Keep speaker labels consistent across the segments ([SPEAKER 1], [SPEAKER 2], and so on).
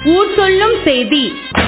[SPEAKER 1] ஊர் சொல்லும் செய்தி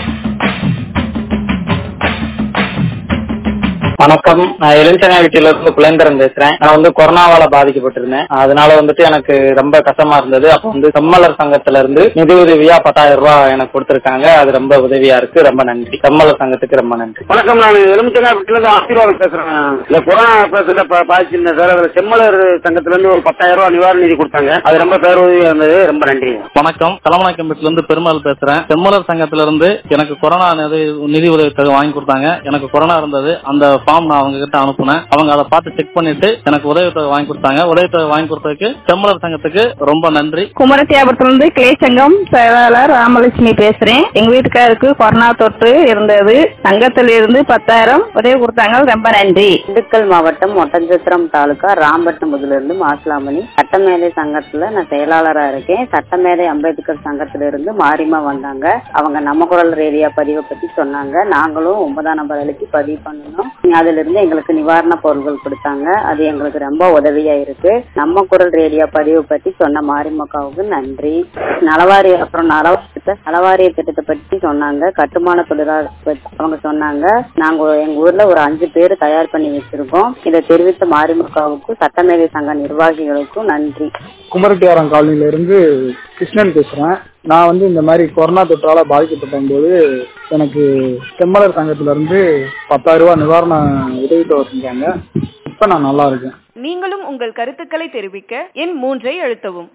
[SPEAKER 2] வணக்கம் நான் எலுமிச்சங்க வீட்டில இருந்து குலேந்திரன் பேசுறேன் நான் வந்து கொரோனாவால பாதிக்கப்பட்டிருந்தேன் அதனால வந்துட்டு எனக்கு ரொம்ப கஷ்டமா இருந்தது அப்ப வந்து செம்மலர் சங்கத்துல இருந்து நிதி உதவியா பத்தாயிரம் ரூபாய் எனக்கு கொடுத்திருக்காங்க அது ரொம்ப உதவியா இருக்கு ரொம்ப நன்றி செம்மலர் சங்கத்துக்கு ரொம்ப நன்றி
[SPEAKER 3] வணக்கம் நான் எலுமிச்சங்கா வீட்டுல இருந்து ஆசீர்வாதம் பேசுறேன் இந்த கொரோனா பேசுல பாதிச்சிருந்தேன் சார் அதுல செம்மலர் சங்கத்துல இருந்து ஒரு பத்தாயிரம் ரூபாய் நிவாரண நிதி கொடுத்தாங்க அது ரொம்ப பேருதவியா இருந்தது ரொம்ப நன்றி
[SPEAKER 4] வணக்கம் கலமநாயக்கம் வீட்டுல இருந்து பெருமாள் பேசுறேன் செம்மலர் சங்கத்துல இருந்து எனக்கு கொரோனா நிதி நிதி உதவி தொகை வாங்கி கொடுத்தாங்க எனக்கு கொரோனா இருந்தது அந்த ஃபார்ம் நான் அவங்க கிட்ட அனுப்புனேன் அவங்க அதை பார்த்து செக் பண்ணிட்டு எனக்கு உதவி தொகை வாங்கி கொடுத்தாங்க உதவி தொகை வாங்கி கொடுத்ததுக்கு செம்மலர் சங்கத்துக்கு ரொம்ப நன்றி
[SPEAKER 5] குமரத்தியாபுரத்துல இருந்து கிளை சங்கம் செயலாளர் ராமலட்சுமி பேசுறேன் எங்க வீட்டுக்காருக்கு கொரோனா தொற்று இருந்தது சங்கத்துல இருந்து பத்தாயிரம் உதவி கொடுத்தாங்க ரொம்ப நன்றி
[SPEAKER 6] திண்டுக்கல் மாவட்டம் ஒட்டஞ்சத்திரம் தாலுகா ராம்பட்டினமுதுல இருந்து மாசிலாமணி சட்டமேதை சங்கத்துல நான் செயலாளரா இருக்கேன் சட்டமேதை அம்பேத்கர் சங்கத்துல இருந்து மாரிமா வந்தாங்க அவங்க நம்ம குரல் ரேடியா பதிவை பத்தி சொன்னாங்க நாங்களும் ஒன்பதாம் நம்பர் அழைச்சி பதிவு பண்ணணும் அதுல இருந்து எங்களுக்கு நிவாரண பொருட்கள் கொடுத்தாங்க அது எங்களுக்கு ரொம்ப உதவியா இருக்கு நம்ம குரல் ரேடியா பதிவை பத்தி சொன்ன மாரிமக்காவுக்கு நன்றி நலவாரி அப்புறம் நலவாரிய நலவாரிய திட்டத்தை பத்தி சொன்னாங்க கட்டுமான தொழிலாளர் பத்தி அவங்க சொன்னாங்க நாங்க எங்க ஊர்ல ஒரு அஞ்சு பேர் தயார் பண்ணி வச்சிருக்கோம் இதை தெரிவித்த மாரிமுகாவுக்கும் சட்டமேதை சங்க நிர்வாகிகளுக்கும் நன்றி
[SPEAKER 7] குமரட்டியாரம் காலனில இருந்து கிருஷ்ணன் பேசுறேன் நான் வந்து இந்த மாதிரி கொரோனா தொற்றால பாதிக்கப்பட்ட போது எனக்கு செம்மலர் சங்கத்துல இருந்து பத்தாயிரம் ரூபாய் நிவாரண உதவித்தொகை செஞ்சாங்க இப்ப நான் நல்லா இருக்கேன்
[SPEAKER 8] நீங்களும் உங்கள் கருத்துக்களை தெரிவிக்க எண் மூன்றை அழுத்தவும்